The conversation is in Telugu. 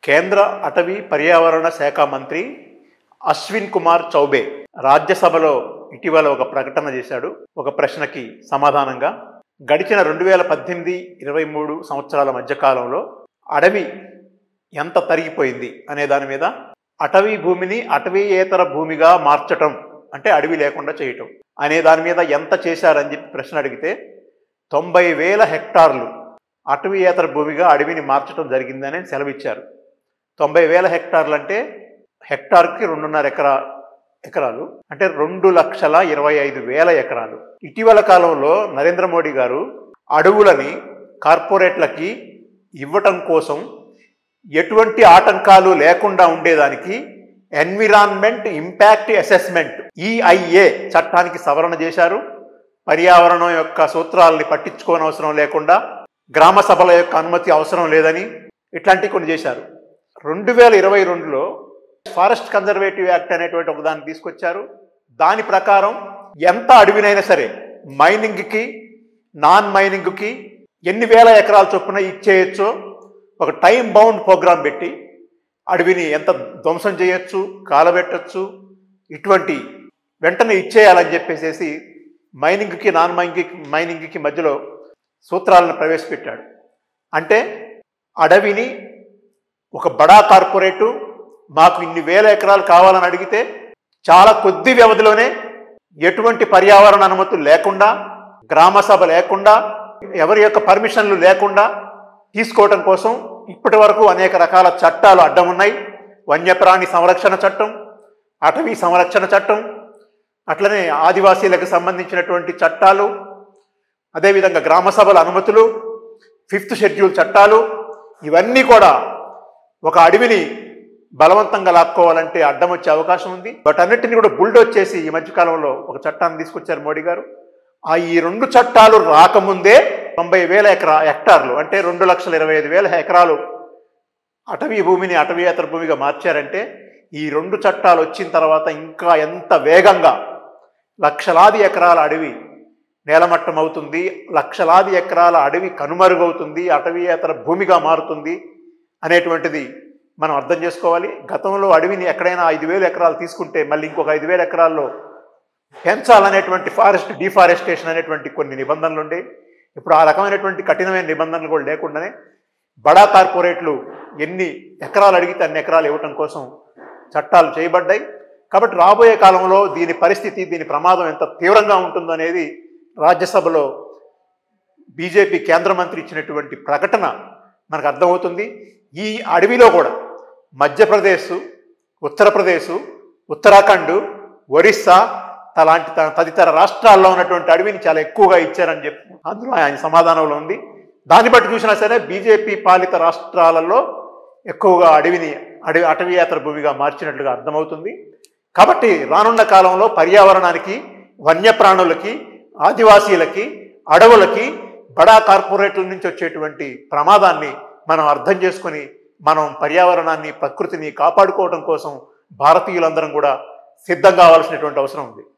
కేంద్ర అటవీ పర్యావరణ శాఖ మంత్రి అశ్విన్ కుమార్ చౌబే రాజ్యసభలో ఇటీవల ఒక ప్రకటన చేశాడు ఒక ప్రశ్నకి సమాధానంగా గడిచిన రెండు వేల పద్దెనిమిది ఇరవై మూడు సంవత్సరాల మధ్యకాలంలో అడవి ఎంత తరిగిపోయింది అనే దాని మీద అటవీ భూమిని అటవీయేతర భూమిగా మార్చటం అంటే అడవి లేకుండా చేయటం అనే దాని మీద ఎంత చేశారని చెప్పి ప్రశ్న అడిగితే తొంభై వేల హెక్టార్లు అటవీయేతర భూమిగా అడవిని మార్చడం జరిగిందని సెలవిచ్చారు తొంభై వేల హెక్టార్లు అంటే హెక్టార్కి రెండున్నర ఎకరా ఎకరాలు అంటే రెండు లక్షల ఇరవై ఐదు వేల ఎకరాలు ఇటీవల కాలంలో నరేంద్ర మోడీ గారు అడవులని కార్పొరేట్లకి ఇవ్వటం కోసం ఎటువంటి ఆటంకాలు లేకుండా ఉండేదానికి ఎన్విరాన్మెంట్ ఇంపాక్ట్ అసెస్మెంట్ ఈఐఏ చట్టానికి సవరణ చేశారు పర్యావరణం యొక్క సూత్రాలని పట్టించుకోనవసరం లేకుండా గ్రామ సభల యొక్క అనుమతి అవసరం లేదని ఇట్లాంటివి కొన్ని చేశారు రెండు వేల ఇరవై రెండులో ఫారెస్ట్ కన్జర్వేటివ్ యాక్ట్ అనేటువంటి ఒక దాన్ని తీసుకొచ్చారు దాని ప్రకారం ఎంత అడవినైనా సరే మైనింగ్కి నాన్ మైనింగ్కి ఎన్ని వేల ఎకరాల చొప్పున ఇచ్చేయచ్చో ఒక టైం బౌండ్ ప్రోగ్రాం పెట్టి అడవిని ఎంత ధ్వంసం చేయొచ్చు కాలబెట్టచ్చు ఇటువంటి వెంటనే ఇచ్చేయాలని చెప్పేసేసి మైనింగ్కి నాన్ మైనింగ్కి మైనింగ్కి మధ్యలో సూత్రాలను ప్రవేశపెట్టాడు అంటే అడవిని ఒక బడా కార్పొరేటు మాకు ఇన్ని వేల ఎకరాలు కావాలని అడిగితే చాలా కొద్ది వ్యవధిలోనే ఎటువంటి పర్యావరణ అనుమతులు లేకుండా గ్రామ సభ లేకుండా ఎవరి యొక్క పర్మిషన్లు లేకుండా తీసుకోవటం కోసం ఇప్పటి వరకు అనేక రకాల చట్టాలు అడ్డం ఉన్నాయి వన్యప్రాణి సంరక్షణ చట్టం అటవీ సంరక్షణ చట్టం అట్లనే ఆదివాసీలకు సంబంధించినటువంటి చట్టాలు అదేవిధంగా గ్రామ సభల అనుమతులు ఫిఫ్త్ షెడ్యూల్ చట్టాలు ఇవన్నీ కూడా ఒక అడవిని బలవంతంగా లాక్కోవాలంటే అడ్డం వచ్చే అవకాశం ఉంది బట్ అన్నిటిని కూడా బుల్డోజ్ చేసి ఈ మధ్యకాలంలో ఒక చట్టాన్ని తీసుకొచ్చారు మోడీ గారు ఆ ఈ రెండు చట్టాలు రాకముందే తొంభై వేల ఎకరా హెక్టార్లు అంటే రెండు లక్షల ఇరవై ఐదు వేల ఎకరాలు అటవీ భూమిని అటవీయేతర భూమిగా మార్చారంటే ఈ రెండు చట్టాలు వచ్చిన తర్వాత ఇంకా ఎంత వేగంగా లక్షలాది ఎకరాల అడవి నేలమట్టం అవుతుంది లక్షలాది ఎకరాల అడవి కనుమరుగవుతుంది అటవీయేతర భూమిగా మారుతుంది అనేటువంటిది మనం అర్థం చేసుకోవాలి గతంలో అడవిని ఎక్కడైనా ఐదు వేల ఎకరాలు తీసుకుంటే మళ్ళీ ఇంకొక ఐదు వేల ఎకరాల్లో పెంచాలనేటువంటి ఫారెస్ట్ డిఫారెస్టేషన్ అనేటువంటి కొన్ని నిబంధనలు ఉండే ఇప్పుడు ఆ రకమైనటువంటి కఠినమైన నిబంధనలు కూడా లేకుండానే బడా కార్పొరేట్లు ఎన్ని ఎకరాలు అడిగితే అన్ని ఎకరాలు ఇవ్వటం కోసం చట్టాలు చేయబడ్డాయి కాబట్టి రాబోయే కాలంలో దీని పరిస్థితి దీని ప్రమాదం ఎంత తీవ్రంగా ఉంటుందో అనేది రాజ్యసభలో బీజేపీ కేంద్ర మంత్రి ఇచ్చినటువంటి ప్రకటన మనకు అర్థమవుతుంది ఈ అడవిలో కూడా మధ్యప్రదేశ్ ఉత్తరప్రదేశ్ ఉత్తరాఖండ్ ఒరిస్సా అలాంటి త- తదితర రాష్ట్రాల్లో ఉన్నటువంటి అడవిని చాలా ఎక్కువగా ఇచ్చారని చెప్పి అందులో ఆయన సమాధానంలో ఉంది దాన్ని బట్టి చూసినా సరే బీజేపీ పాలిత రాష్ట్రాలలో ఎక్కువగా అడవిని అడవి అటవీయేతర భూమిగా మార్చినట్లుగా అర్థమవుతుంది కాబట్టి రానున్న కాలంలో పర్యావరణానికి వన్యప్రాణులకి ఆదివాసీలకి అడవులకి బడా కార్పొరేట్ల నుంచి వచ్చేటువంటి ప్రమాదాన్ని మనం అర్థం చేసుకొని మనం పర్యావరణాన్ని ప్రకృతిని కాపాడుకోవడం కోసం భారతీయులందరం కూడా సిద్ధం కావాల్సినటువంటి అవసరం ఉంది